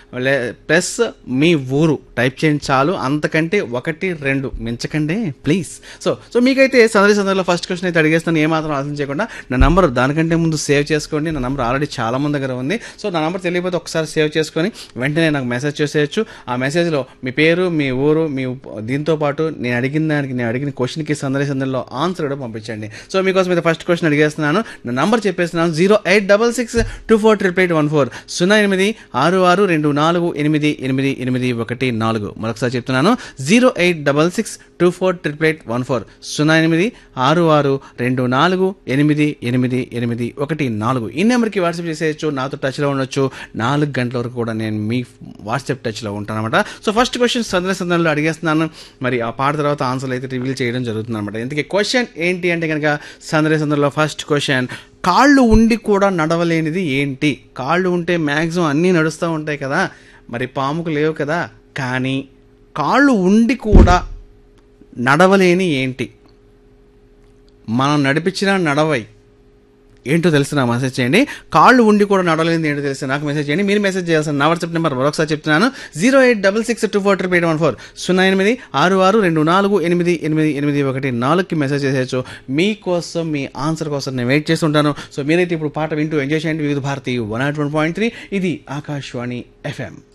plus మీ ఊరు type చేయండి చాలు అంతకంటే ఒకటి రెండు మించకండి ప్లీజ్ సో సో మీకైతే సందడి సందడిలో ఫస్ట్ క్వశ్చన్ అయితే అడిగేస్తాను ఏమాత్రం ఆలోచన చేయకుండా నా నంబర్ దానికంటే ముందు సేవ్ చేసుకోండి నా నంబర్ ఆల్రెడీ చాలా మంది దగ్గర ఉంది సో నా నంబర్ తెలియకపోతే ఒకసారి సేవ్ చేసుకొని వెంటనే నాకు మెసేజ్ చేసేయచ్చు ఆ మెసేజ్లో మీ పేరు మీ ఊరు మీ ఉప్- దీంతో పాటు నేను అడిగిన దానికి నేను అడిగిన క్వశ్చన్కి సందడి సందడిలో ఆన్సర్ కూడా పంపించండి సో మీకోసం అయితే ఫస్ట్ క్వశ్చన్ అడిగేస్తున్నాను నా నంబర్ చెప్పేస్తున్నాను zero eight double six two four triple eight one four సున్నా ఎనిమిది ఆరు ఆరు రెండు నాలుగు ఎనిమిది ఎనిమిది ఎనిమిది ఒకటి నాలుగు మరొకసారి చెప్తున్నాను zero eight double six two four triple eight one four సున్నా ఎనిమిది ఆరు ఆరు రెండు నాలుగు ఎనిమిది ఎనిమిది ఎనిమిది ఒకటి నాలుగు ఈ నెంబర్కి వాట్సాప్ చేసేయచ్చు నాతో టచ్లో ఉండొచ్చు నాలుగు గంటల వరకు కూడా నేను మీ వాట్సాప్ టచ్లో ఉంటాను అనమాట సో ఫస్ట్ క్వశ్చన్ సందర్శ సందర్భంలో అడిగేస్తున్నాను మరి ఆ పాట తర్వాత ఆన్సర్లు అయితే రివీల్ చేయడం జరుగుతుంది అనమాట ఇందుకే క్వశ్చన్ ఏంటి అంటే కనుక సందర్శ సందర్భంలో ఫస్ట్ క్వశ్చన్ కాళ్ళు ఉండి కూడా నడవలేనిది ఏంటి కాళ్ళు ఉంటే మ్యాక్సిమం అన్నీ నడుస్తూ ఉంటాయి కదా మరి పాముకు లేవు కదా కానీ కాళ్ళు ఉండి కూడా నడవలేని ఏంటి మనం నడిపించిన నడవై ఏంటో తెలిసి నాకు మెసేజ్ చేయండి కాళ్ళు ఉండి కూడా నడవలేని ఏంటో తెలిసి నాకు మెసేజ్ చేయండి మీరు మెసేజ్ చేయాల్సిన నా వాట్సాప్ నెంబర్ మరొకసారి చెప్తున్నాను zero eight double six two four triple eight one four సున్నా ఎనిమిది ఆరు ఆరు రెండు నాలుగు ఎనిమిది ఎనిమిది ఎనిమిది ఒకటి నాలుగుకి మెసేజ్ చేసేయచ్చు మీకోసం మీ ఆన్సర్ కోసం నేను వెయిట్ చేస్తుంటాను సో మీరైతే ఇప్పుడు పాట వింటూ ఎంజాయ్ చేయండి Vividh Bharati one nought one point three ఇది ఆకాశవాణి ఎఫ్ఎం